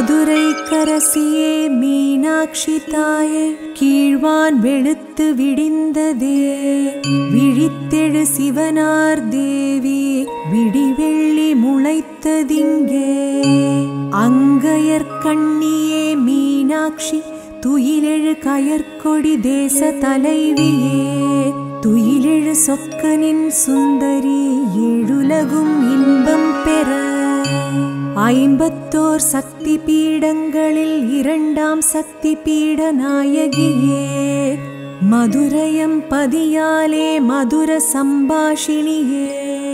மதுரை கரசியே மீனாட்சி தாயே கீழ்வான் வெளுத்து விடிந்ததே விழித்தெழு சிவனார் தேவி விடிவெள்ளி முளைத்ததிங்கே அங்கையர் கண்ணியே மீனாட்சி துயிலெழு கயற்கொடி தேச தலைவியே துயிலெழு சொக்கனின் சுந்தரி ஏழுலகும் இன்பம் பெற ஐம்பத்தோர் சக்தி பீடங்களில் இரண்டாம் சக்தி பீட நாயகியே மதுரையம் பதியாலே மதுர சம்பாஷினியே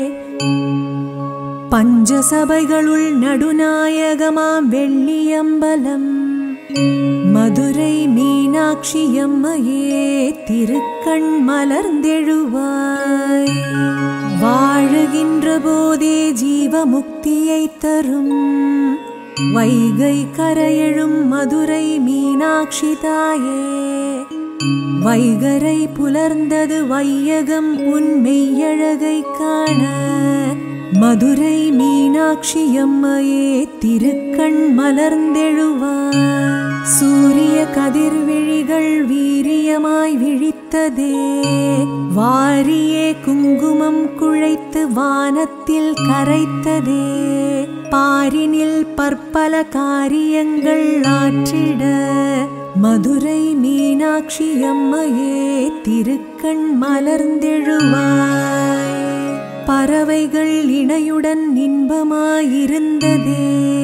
பஞ்சசபைகளுள் நடுநாயகமாம் வெள்ளியம்பலம் மதுரை மீனாட்சியம்மையே திருக்கண் மலர்ந்தெழுவாய் வாழுகின்ற போதே ஜீவமுக்தியை தரும் வைகை கரையெழும் மதுரை மீனாட்சி தாயே வைகரை புலர்ந்தது வையகம் உன் மெய்யழகை காண மதுரை மீனாட்சி அம்மையே திருக்கண் மலர்ந்தெழுவார் சூரிய கதிர்விழிகள் வீரியமாய் விழித்ததே வாரியே குங்குமம் குழைத்து வானத்தில் கரைத்ததே பாரினில் பற்பல காரியங்கள் ஆற்றிட மதுரை மீனாட்சி அம்மையே திருக்கண் மலர்ந்தெழுவாய் பறவைகள் இணையுடன் இன்பமாயிருந்ததே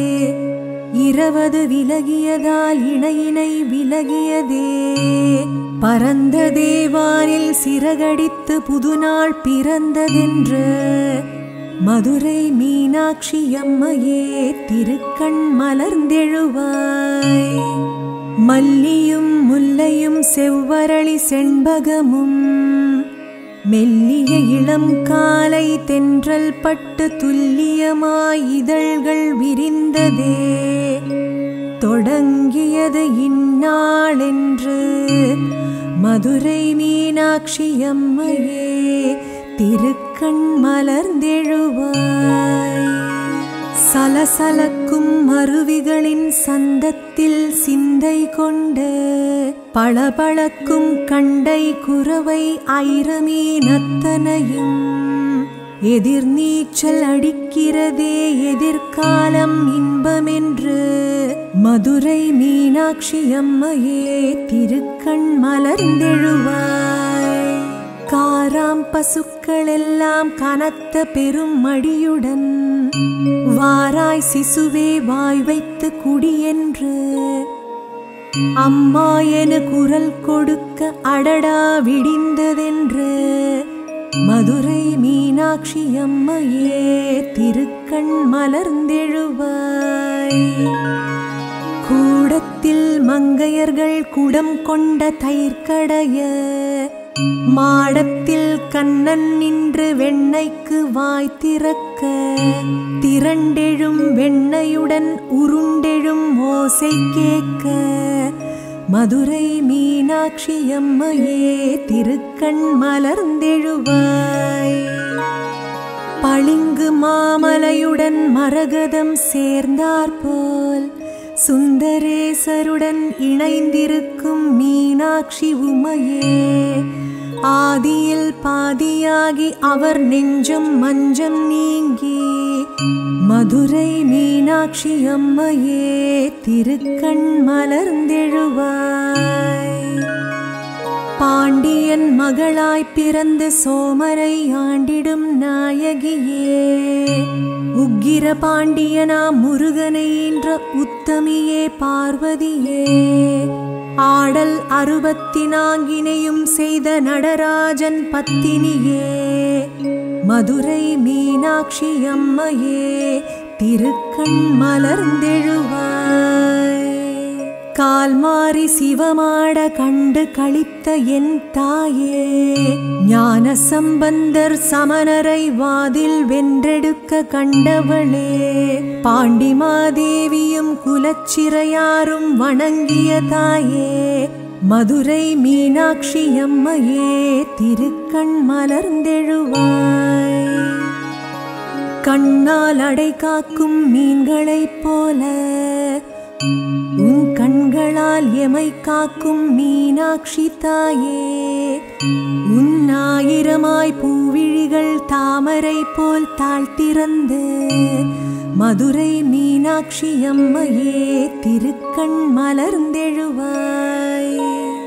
இரவது விலகியதால் இணையினை விலகியதே பரந்த தேவானில் சிறகடித்து புதுநாள் பிறந்ததென்று மதுரை மீனாட்சி அம்மையே திருக்கண் மலர்ந்தெழுவாய் மல்லியும் முல்லையும் செவ்வரளி செண்பகமும் மெல்லிய இளம் காலை தென்றல் பட்டு துல்லியமாய் இதழ்கள் விரிந்ததே தொடங்கியது இந்நாளென்று மதுரை மீனாட்சி அம்மையே திருக்கண் மலர்ந்தெழுவாய் சலசலக்கும் அருவிகளின் சந்தத்தில் சிந்தை கொண்டு பளபளக்கும் கண்டை குறவை ஐரமீனத்தனையும் எதிர்நீச்சல் அடிக்கிறதே எதிர்காலம் இன்பமென்று மதுரை மீனாட்சி அம்மையே திருக்கண் மலர்ந்தெழுவாய் காராம் பசுக்களெல்லாம் கனத்த பெரும் மடியுடன் வாராய் சிசுவே வாய் வைத்து குடியென்று அம்மா என குரல் கொடுக்க அடடா விடிந்ததென்று மதுரை மீனாட்சி அம்மையே திருக்கண் மலர்ந்தெழுவாய் கூடத்தில் மங்கையர்கள் குடம் கொண்ட தயிர்க்கடைய மாடத்தில் கண்ணன் நின்று வெண்ணைக்கு வாய் திறக்க திரண்டெழும் வெண்ணையுடன் உருண்டெழும் ஓசை கேட்க மதுரை மீனாட்சி அம்மையே திருக்கண் மலர்ந்தெழுவாய் பளிங்கு மாமலையுடன் மரகதம் சேர்ந்தாற்போல் சுந்தரேசருடன் இணைந்திருக்கும் மீனாட்சி உமையே ஆதியில் பாதியாகி அவர் நெஞ்சம் மஞ்சம் நீங்கி மதுரை மீனாட்சி அம்மையே திருக்கண் மலர்ந்தெழுவாய் பாண்டியன் மகளாய் பிறந்த சோமரை ஆண்டிடும் நாயகியே உக்கிர பாண்டியனா முருகனை என்ற உத்தமியே பார்வதியே ஆடல் அறுபத்தி நான்கினையும் செய்த நடராஜன் பத்தினியே மதுரை மீனாட்சி அம்மையே திருக்கண் மலர்ந்தெழுவாய் கால் மாறி சிவமாட கண்டு கழித்த என் தாயே ஞான சம்பந்தர் சமணரை வாதில் வென்றெடுக்க கண்டவளே பாண்டிமாதேவியும் குலச்சிறையாரும் வணங்கிய தாயே மதுரை மீனாட்சி அம்மையே திருக்கண் மலர்ந்தெழுவாய் கண்ணால் அடை காக்கும் மீன்களைப் போல உன் கண்களால் எமை காக்கும் மீனாட்சி தாயே உன் ஆயிரமாய் பூவிழிகள் தாமரை போல் தாழ்த்திறந்து மதுரை மீனாட்சி அம்மையே திருக்கண் மலர்ந்தெழுவாய்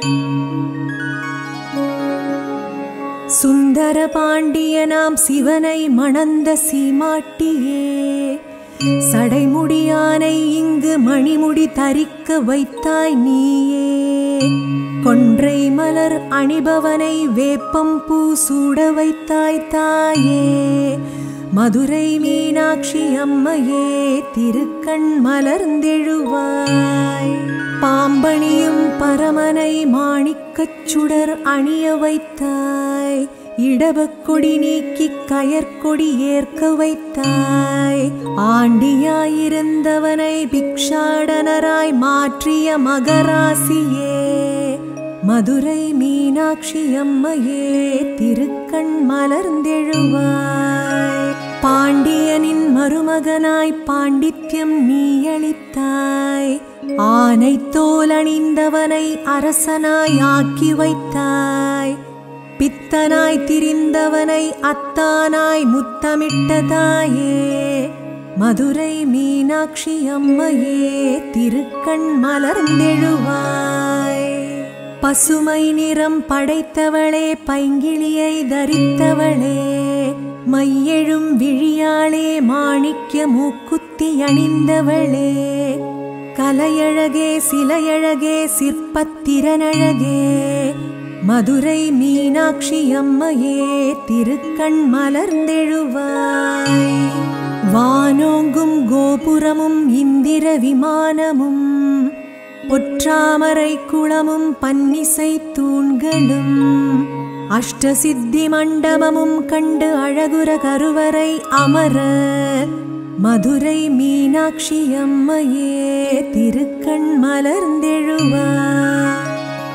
சுந்தர பாண்டியனாம் சிவனை மணந்த சீமாட்டியே சடைமுடியானை இங்கு மணிமுடி தரிக்க வைத்தாய் நீயே கொன்றை மலர் அணிபவனை வேப்பம் பூ சூட வைத்தாய் தாயே மதுரை மீனாட்சி அம்மையே திருக்கண் மலர்ந்தெழுவாய் பாம்பணியும் பரமனை மாணிக்கச் சுடர் அணிய வைத்தாய் இடபக்கொடி நீக்கி கயற்கொடி ஏற்க வைத்தாய் ஆண்டியாயிருந்தவனை பிக்ஷாடனராய் மாற்றிய மகராசியே மதுரை மீனாட்சி அம்மையே திருக்கண் மலர்ந்தெழுவாய் பாண்டியனின் மருமகனாய் பாண்டித்யம் நீ அளித்தாய் ஆனை தோலணிந்தவனை அரசனாய் ஆக்கி வைத்தாய் பித்தனாய் திரிந்தவனை அத்தானாய் முத்தமிட்ட தாயே மதுரை மீனாட்சி அம்மையே திருக்கண் மலர்ந்தெழுவாய் பசுமை நிறம் படைத்தவளே பைங்கிளியை தரித்தவளே மையெழும் விழியாளே மாணிக்க மூக்குத்தி அணிந்தவளே கலையழகே சிலையழகே சிற்பத்திறனழகே மதுரை மீனாட்சி அம்மையே திருக்கண் மலர்ந்தெழுவாய் வானோங்கும் கோபுரமும் இந்திர விமானமும் பொற்றாமரை குளமும் பன்னிசை தூண்களும் அஷ்டசித்தி மண்டபமும் கண்டு அழகுர கருவறை அமர மதுரை மீனாட்சி அம்மையே திருக்கண் மலர்ந்தெழுவாய்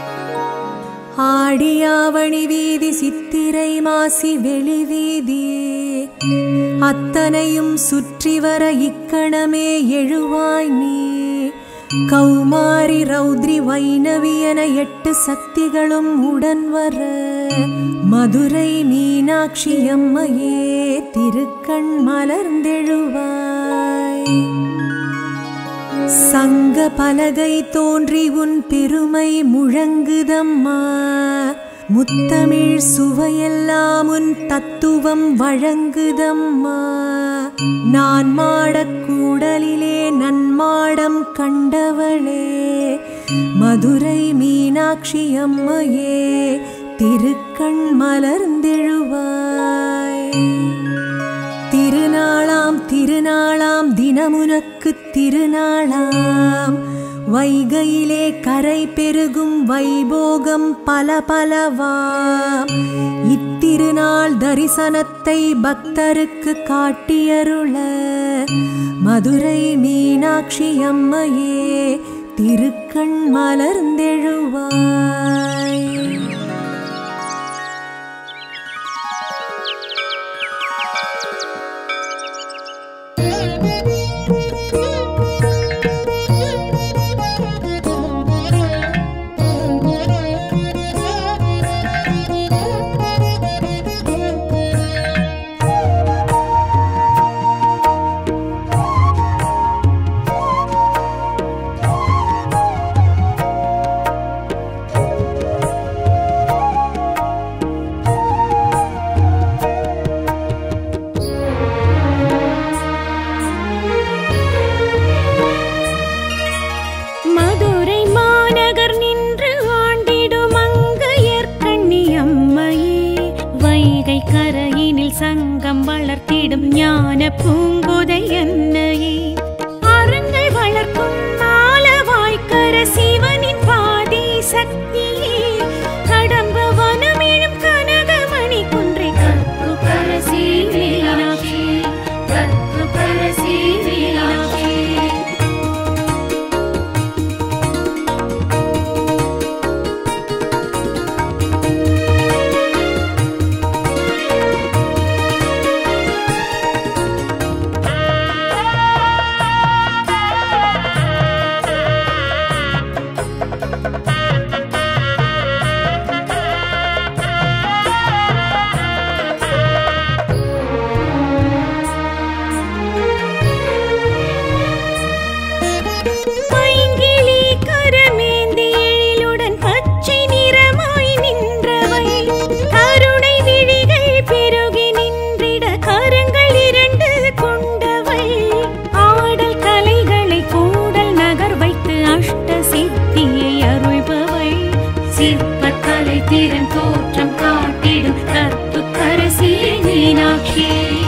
ஆடியாவணி வீதி சித்திரை மாசி வெளி வீதி அத்தனையும் சுற்றி வர இக்கணமே எழுவாய் நீ கௌமாரி ரௌத்ரி வைணவி என எட்டு சக்திகளும் உடன் வர மதுரை மீனாட்சி அம்மையே திருக்கண் மலர்ந்தெழுவாய் சங்க பலகை தோன்றி உன் பெருமை முழங்குதம்மா முத்தமிழ் சுவையெல்லாம் உன் தத்துவம் வழங்குதம்மா நான் மாடக் கூடலிலே நன்மாடம் கண்டவளே மதுரை மீனாட்சி அம்மையே திருக்கண் மலர்ந்தெழுவாய் திருநாளாம் திருநாளாம் தினமுனக்கு திருநாளாம் வைகையிலே கரை பெருகும் வைபோகம் பல பலவாம் இத்திருநாள் தரிசனத்தை பக்தருக்கு காட்டியருள மதுரை மீனாட்சி அம்மையே திருக்கண் மலர்ந்தெழுவாய் மதுரை மாநகர் நின்று ஆண்டிடும் அங்கையர்கண்ணி அம்மையே வைகை கரையினில் சங்கம் வளர்த்திடும் ஞான பூங்குதை என்னையே அறங்கள் வளர்க்கும் மாலவாய்க்கர சிவனின் பாதி சக்தியே கடம்ப வனமிழும் கனகமணி குன்றை கற்பு கரசி மீனாட்சி கற்பு கரசி மீனாட்சி ஆ கலை திறன் தோற்றம் காட்டிடும் கற்புக்கரசி மீனாட்சி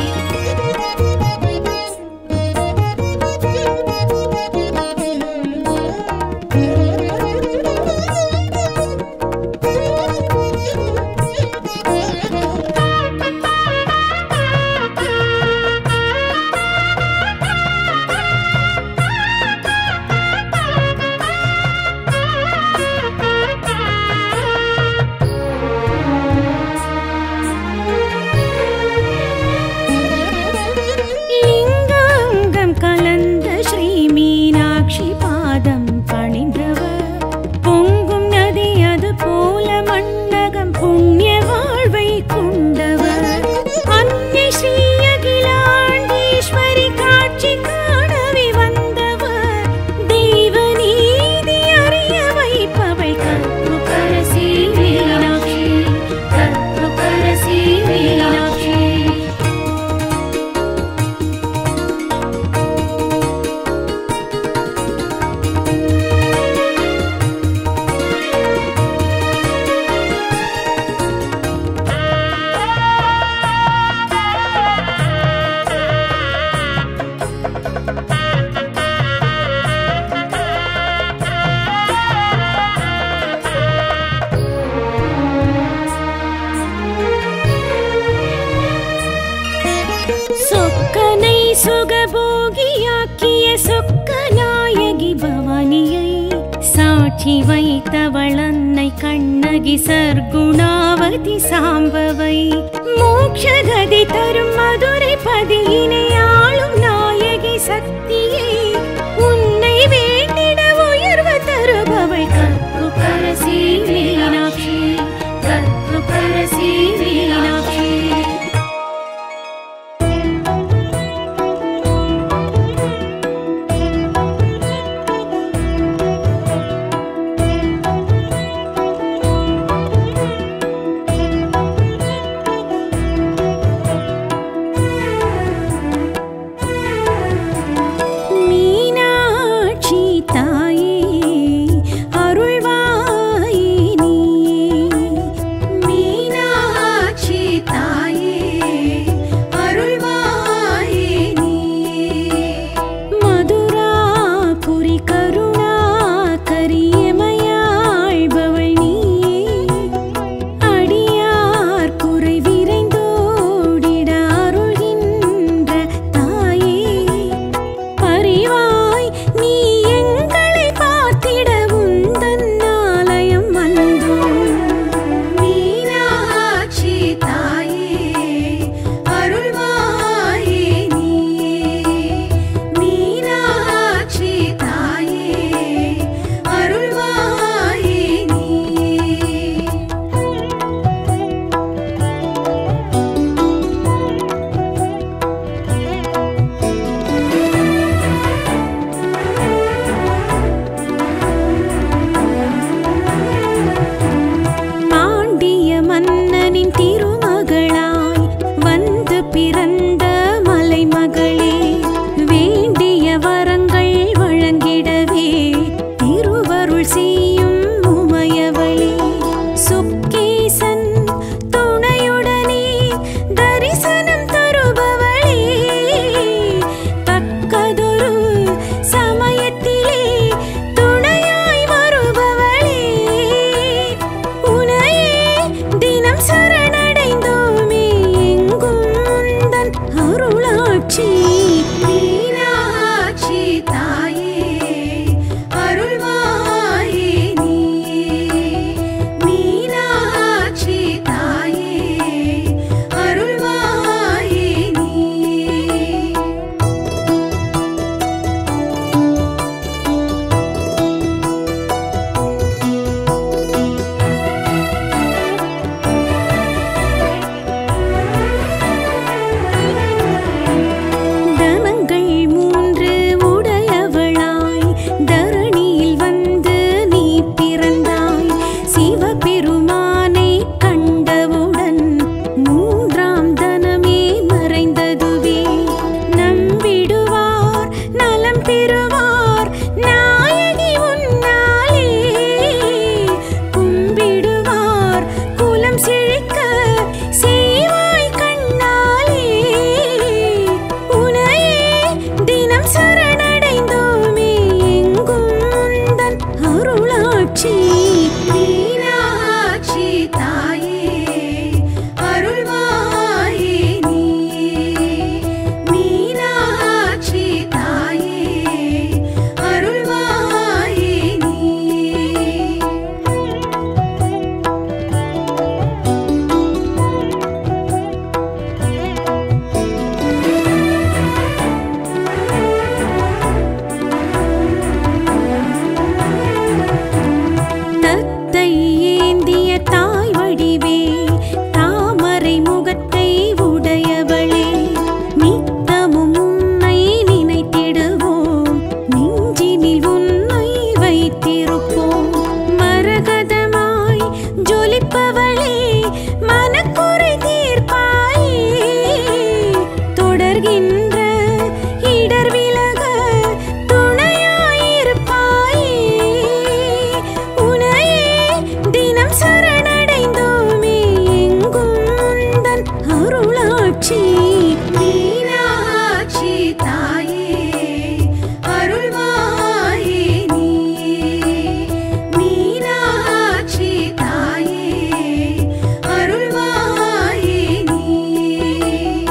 லிங்காங்கம் கலந்த ஸ்ரீ மீனாட்சி பாதம் பணிந்தவர் பொங்கும் நதி அது போல மண்ணகம் புண்ணிய வாழ்வை கொண்டவர் அன்னை ஸ்ரீ அகிலாண்டீஸ்வரி காட்சி காணவே வந்தவர் தெய்வ நீதி அறிய வைப்பவள் கற்புக்கரசி மீனாட்சி கற்புக்கரசி மீனாட்சி சொக்கனை சுகபோகியாக்கிய சொக்கநாயகி பவானியை சாட்சி வைத்தவள் அன்னை கண்ணகி சர்க்குணாவதி சாம்பவை மோட்சகதி தரும் மதுரை பதியினை ஆளும் நாயகி சக்தியை உன்னை வேண்டிட உயர்வு தருபவள் கற்பு கரசி மீனாட்சி கற்பு கரசி மீனாட்சி தாயே அருள்வாயே நீயே மீனாட்சி தாயே அருள்வாயே நீயே தத்தை ஏந்திய தாய் வடிவே தாமரை முகத்தை உடையவளே நித்தமும் உன்னை நினைத்திடுவோம் நெஞ்சினில் உன்னை வைத்திருப்போம் மரகதமாய் ஜொலிப்பவளே மனக்குறை தீர்ப்பாயே தொடர்கின்ற இடர் விலக துணையாயிருப்பாயே உனையே தினம் சரணடைந்தோமே எங்கும் உந்தன் அருளாட்சி மீனாட்சி தாயே அருள்வாயே நீயே மீனாட்சி தாயே அருள்வாயே நீயே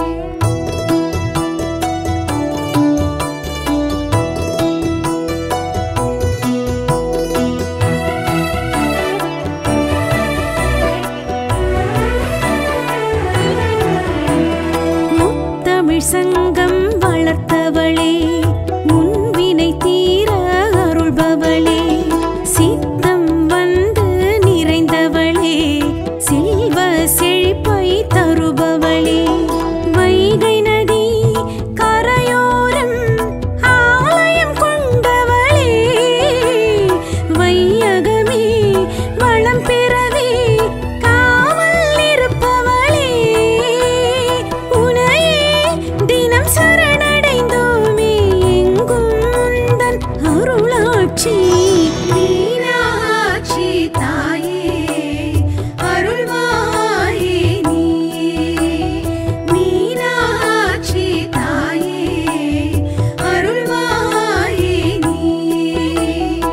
முத்தமிழ் சங்கம் வளர்த்தவளே முன்வினை தீர அருள்பவளே சித்தம் வந்து நிறைந்தவளே செல்வ செழிப்பை தருபவளே வைகை நதி கரையோரம் ஆலயம் கொண்டவளே வையகமே வளம் பெறவே காவல் இருப்பவளே உனையே தினம் சரணடைந்தோமே எங்கும் உந்தன் அருளாட்சி மீனாட்சி தாயே அருள்வாயே நீயே மீனாட்சி தாயே அருள்வாயே நீயே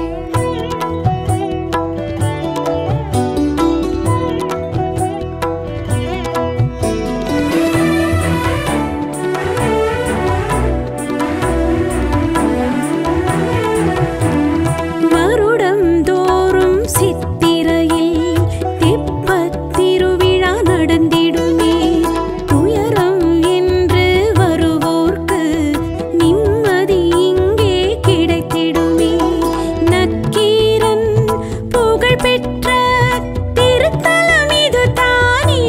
வருடம் தோறும் சித்திரையில் தெப்பத் திருவிழா நடந்திடுமே துயரம் என்று வருவோர்க்கு நிம்மதி இங்கே கிடைத்திடுமே நக்கீரன் புகழ் பெற்ற திருத்தலம் இது தானே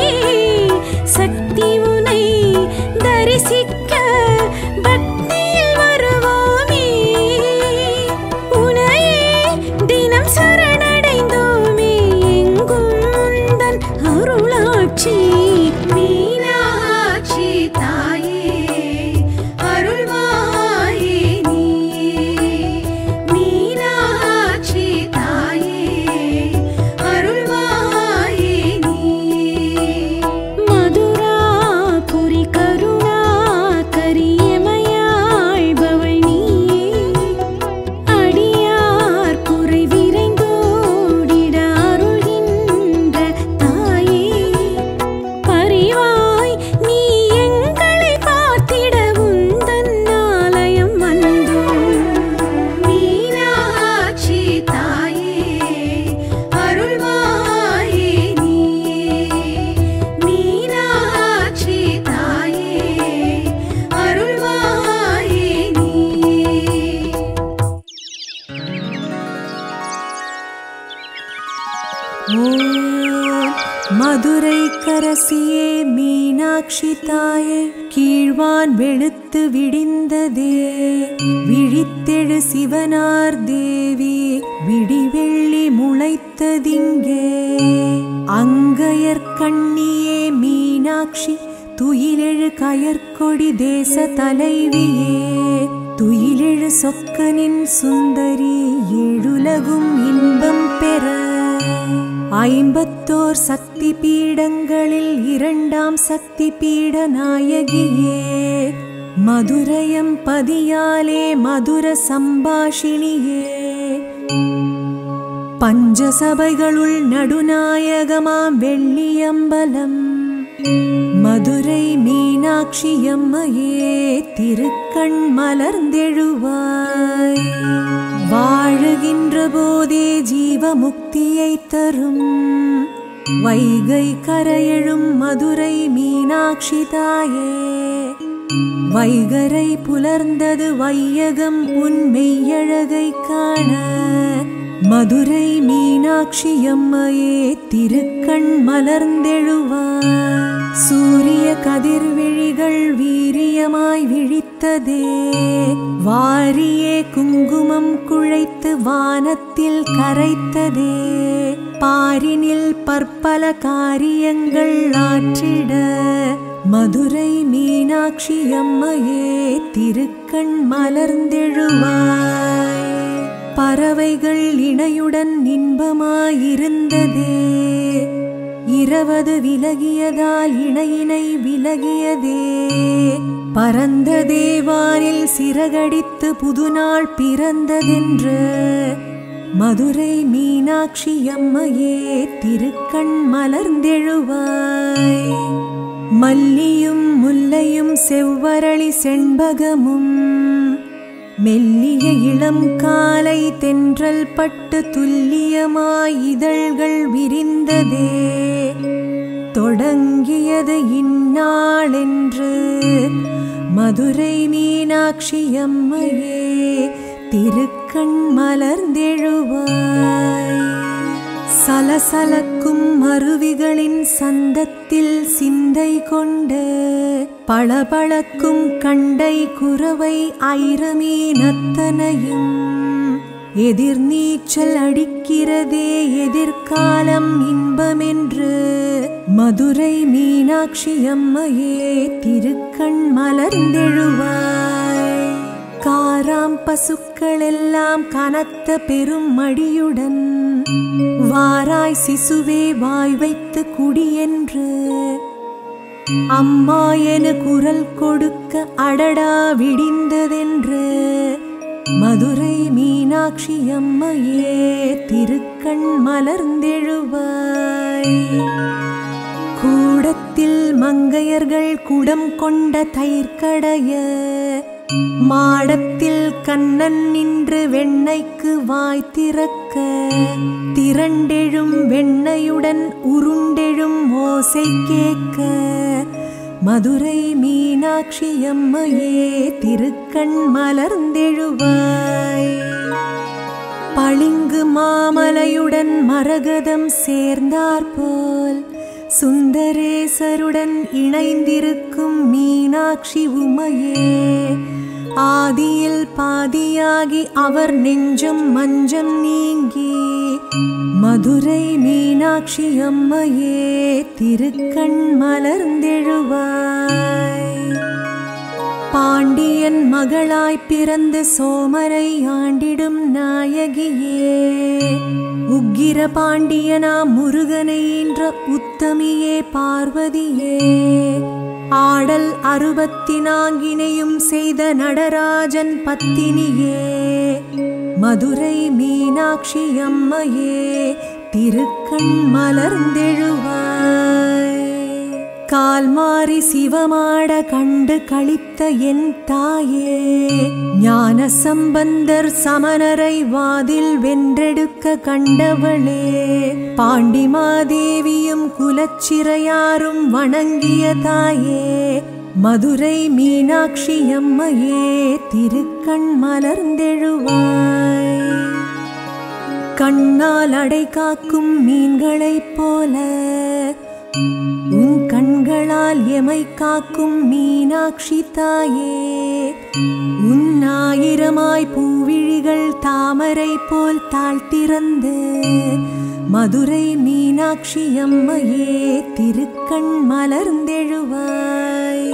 சக்தி உனை தரிசிக்க பக்தியில் வருவோமே உனையே தினம் சரணடைந்தோமே எங்கும் உந்தன் அருளாட்சி மீனாட்சி தாயே அருள்வாயே நீயே மீனாட்சி தாயே அருள்வாயே நீயே மதுராபுரி கருணா கரியமையாழ்பவள் நீயே அடியார் குறை விரைந்தோடிட அருள்கின்ற தாயே பரிவாய் நீ எங்களை பார்த்திட உந்தன் ஆலயம் வந்தோம் மீனாட்சி தாயே அருள்வாயே நீயே மீனாட்சி தாயே அருள்வாயே நீயே ஓம் மதுரை கரசியே மீனாட்சி தாயே கீழ்வான் வெளுத்து விடிந்ததே விழித்தெழு சிவனார் தேவி விடிவெள்ளி முளைத்ததிங்கே அங்கையர் கண்ணியே மீனாட்சி துயிலெழு கயற்கொடி தேச தலைவியே துயிலெழு சொக்கனின் சுந்தரி ஏழுலகும் இன்பம் பெற ஐம்பத்தோர் சக்தி பீடங்களில் இரண்டாம் சக்தி பீட நாயகியே மதுரையம் பதியாலே மதுர சம்பாஷினியே பஞ்சசபைகளுள் நடுநாயகமாம் வெள்ளியம்பலம் மதுரை மீனாட்சியம்மையே திருக்கண் மலர்ந்தெழுவாய் வாழுகின்ற போதே ஜீவமுக்தியை தரும் வைகை கரையெழும் மதுரை மீனாட்சி தாயே வைகரை புலர்ந்தது வையகம் உன் மெய்யழகை காண மதுரை மீனாட்சி அம்மையே திருக்கண் மலர்ந்தெழுவார் சூரிய கதிர்விழிகள் வீரியமாய் விழித்ததே வாரியே குங்குமம் குழைத்து வானத்தில் கரைத்ததே பாரினில் பற்பல காரியங்கள் ஆற்றிட மதுரை மீனாட்சி அம்மையே திருக்கண் மலர்ந்தெழுவாய் பறவைகள் இணையுடன் இன்பமாயிருந்ததே இரவது விலகியதால் இணையினை விலகியதே பரந்த தேவானில் சிறகடித்து புதுநாள் பிறந்ததென்று மதுரை மீனாட்சி அம்மையே திருக்கண் மலர்ந்தெழுவாய் மல்லியும் முல்லையும் செவ்வரளி செண்பகமும் மெல்லிய இளம் காலை தென்றல் பட்டு துல்லியமாய் இதழ்கள் விரிந்ததே தொடங்கியது இந்நாளென்று மதுரை மீனாட்சி அம்மையே திருக்கண் மலர்ந்தெழுவாய் சலசலக்கும் அருவிகளின் சந்தத்தில் சிந்தை கொண்டு பளபளக்கும் கண்டை குறவை ஐரமீனத்தனையும் எதிர்நீச்சல் அடிக்கிறதே எதிர்காலம் இன்பமென்று மதுரை மீனாட்சி அம்மையே திருக்கண் மலர்ந்தெழுவாய் காராம் பசுக்களெல்லாம் கனத்த பெரும் மடியுடன் வாராய் சிசுவே வாய் வைத்து குடியென்று அம்மா என குரல் கொடுக்க அடடா விடிந்ததென்று மதுரை மீனாட்சி அம்மையே திருக்கண் மலர்ந்தெழுவாய் கூடத்தில் மங்கையர்கள் குடம் கொண்ட தயிர்கடைய மாடத்தில் கண்ணன் நின்று வெண்ணைக்கு வாய் திறக்க திரண்டெழும் வெண்ணையுடன் உருண்டெழும் ஓசை கேட்க மதுரை மீனாட்சி அம்மையே திருக்கண் மலர்ந்தெழுவாய் பளிங்கு மாமலையுடன் மரகதம் சேர்ந்தாற்போல் சுந்தரேசருடன் இணைந்திருக்கும் மீனாட்சி உமையே ஆதியில் பாதியாகி அவர் நெஞ்சம் மஞ்சம் நீங்கி மதுரை மீனாட்சி அம்மையே திருக்கண் மலர்ந்தெழுவாய் பாண்டியன் மகளாய் பிறந்த சோமரை ஆண்டிடும் நாயகியே உக்கிர பாண்டியனா முருகனை என்ற உத்தமியே பார்வதியே ஆடல் அறுபத்தி நான்கினையும் செய்த நடராஜன் பத்தினியே மதுரை மீனாட்சி அம்மையே திருக்கண் மலர்ந்தெழுவாய் கால் மாறி சிவமாட கண்டு கழித்த என் தாயே ஞான சம்பந்தர் சமணரை வாதில் வென்றெடுக்க கண்டவளே பாண்டிமாதேவியும் குலச்சிறையாரும் வணங்கிய தாயே மதுரை மீனாட்சி அம்மையே திருக்கண் மலர்ந்தெழுவாய் கண்ணால் அடை காக்கும் மீன்களைப் போல உன் கண்களால் எமை காக்கும் மீனாட்சி தாயே உன் ஆயிரமாய் பூவிழிகள் தாமரை போல் தாழ்த்திறந்து மதுரை மீனாட்சி அம்மையே திருக்கண் மலர்ந்தெழுவாய்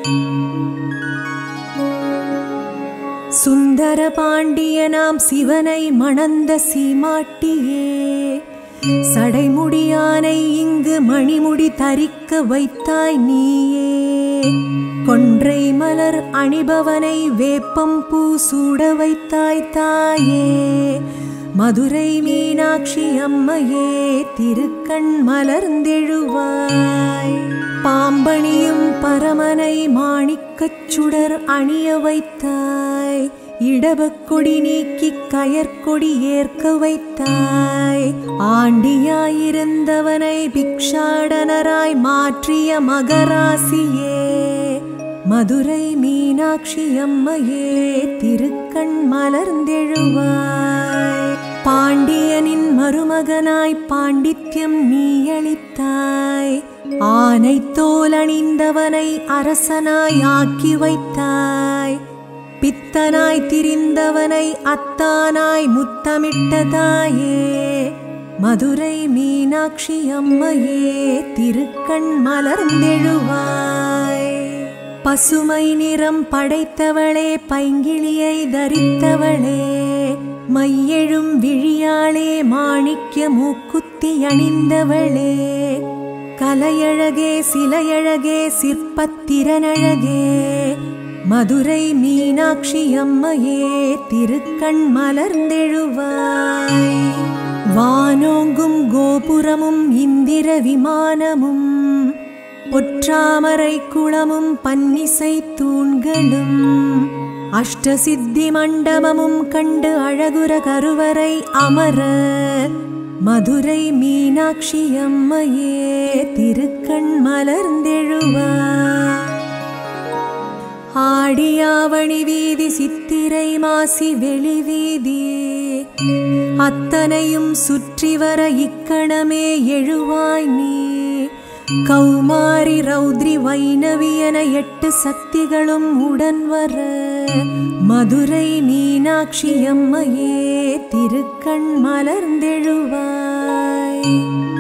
சுந்தர பாண்டியனாம் சிவனை மணந்த சீமாட்டியே சடைமுடியானை இங்கு மணிமுடி தரிக்க வைத்தாய் நீயே கொன்றை மலர் அணிபவனை வேப்பம் பூ சூட வைத்தாய் தாயே மதுரை மீனாட்சி அம்மையே திருக்கண் மலர்ந்தெழுவாய் பாம்பணியும் பரமனை மாணிக்கச் சுடர் அணிய வைத்தாய் இடபக்கொடி நீக்கிக் கயற்கொடி ஏற்க வைத்தாய் ஆண்டியாயிருந்தவனை பிக்ஷாடனராய் மாற்றிய மகராசியே மதுரை மீனாட்சி அம்மையே திருக்கண் மலர்ந்தெழுவாய் பாண்டியனின் மருமகனாய் பாண்டித்யம் நீ அளித்தாய் ஆனை தோலணிந்தவனை அரசனாய் ஆக்கி வைத்தாய் பித்தனாய் திரிந்தவனை அத்தானாய் முத்தமிட்டதாயே மதுரை மீனாட்சி அம்மையே திருக்கண் மலர்ந்தெழுவாய் பசுமை நிறம் படைத்தவளே பைங்கிளியை தரித்தவளே மையெழும் விழியாளே மாணிக்க மூக்குத்தி அணிந்தவளே கலையழகே சிலையழகே சிற்பத்திறனழகே மதுரை மீனாட்சி அம்மையே திருக்கண் மலர்ந்தெழுவாய் வானோங்கும் கோபுரமும் இந்திர விமானமும் பொற்றாமரை குளமும் பன்னிசை தூண்களும் அஷ்டசித்தி மண்டபமும் கண்டு அழகுற கருவறை அமர மதுரை மீனாட்சி அம்மையே திருக்கண் மலர்ந்தெழுவாய் ஆடியாவணி வீதி சித்திரை மாசி வெளி வீதி அத்தனையும் சுற்றி வர இக்கணமே எழுவாய் நீ கௌமாரி ரௌத்ரி வைணவி என எட்டு சக்திகளும் உடன் வர மதுரை மீனாட்சி அம்மையே திருக்கண் மலர்ந்தெழுவாய்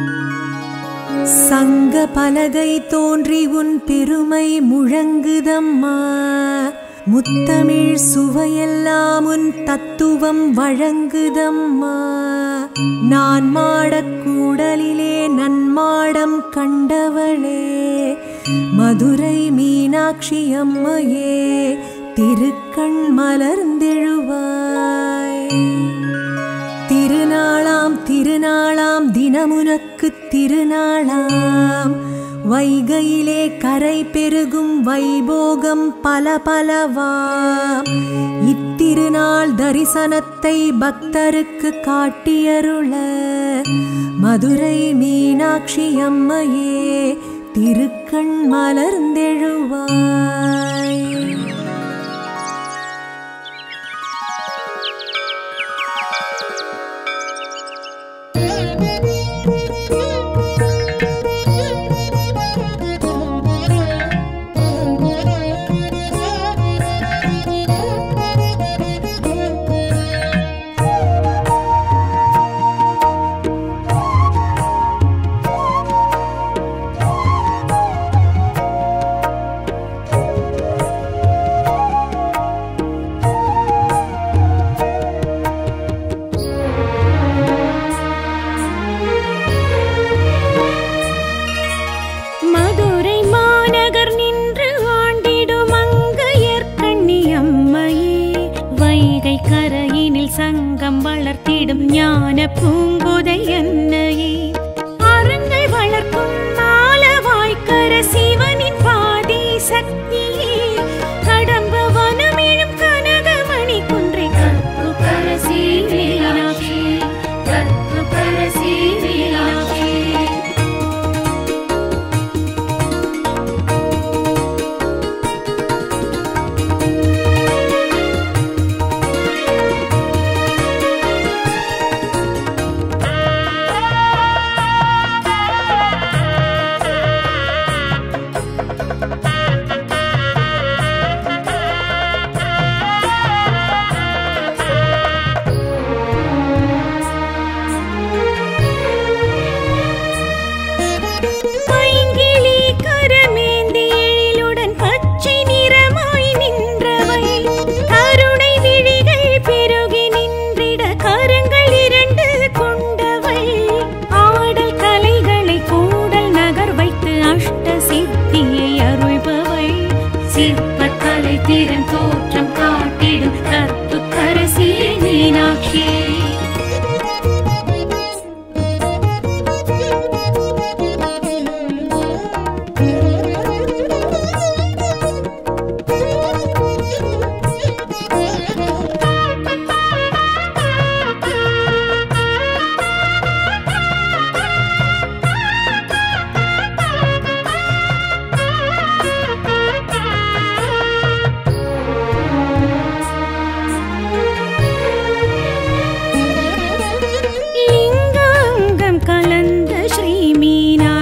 சங்க பலகை தோன்றி உன் பெருமை முழங்குதம்மா முத்தமிழ் சுவையெல்லாம் உன் தத்துவம் வழங்குதம்மா நான் மாடக் கூடலிலே நன்மாடம் கண்டவளே மதுரை மீனாட்சி அம்மையே திருக்கண் மலர்ந்தெழுவாய் திருநாளாம் திருநாளாம் தினமுனக்கு திருநாளாம் வைகையிலே கரை பெருகும் வைபோகம் பல பலவாம் இத்திருநாள் தரிசனத்தை பக்தருக்கு காட்டியருள மதுரை மீனாட்சி அம்மையே திருக்கண் மலர்ந்தெழுவாய் மதுரை மாநகர் நின்று ஆண்டிடும் அங்கையர்கண்ணி அம்மையே வைகை கரையினில் சங்கம் வளர்த்திடும் ஞான பூங்குதை அன்னையே அறங்கள் வளர்க்கும் மாலவாய்க்கர சிவனின் பாதி சக்தியே கடம்ப வனமிழும் கனகமணி குன்றை கற்பு கரசி மீனாட்சி கற்பு கரசி மீனாட்சி ஆ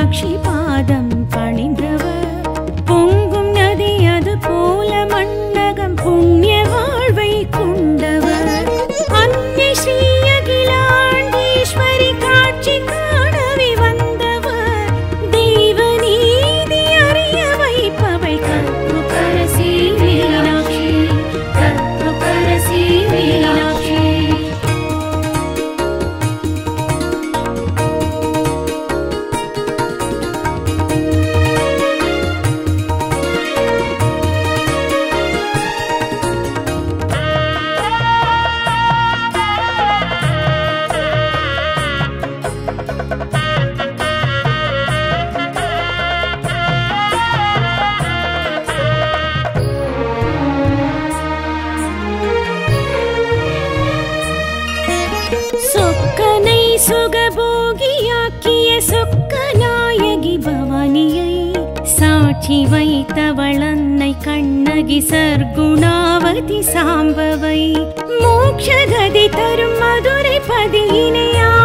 மீனாட்சி பாதம் பணிந்தவர் பொங்கும் நதி அது போல மண்ணகம் புண்ணிய வாழ்வை கொண்டவர் அன்னை ஸ்ரீ அகிலாண்டீஸ்வரி காட்சி காணவே வந்தவர் தெய்வ நீதி அறிய வைப்பவள் கற்புக்கரசி மீனாட்சி கற்புக்கரசி மீனாட்சி சொக்கனை சுகபோகியாக்கிய சொக்கநாயகி பவானியை சாட்சி வைத்தவள் அன்னை கண்ணகி சர்க்குணாவதி சாம்பவை மோட்சகதி தரும் மதுரை பதியினை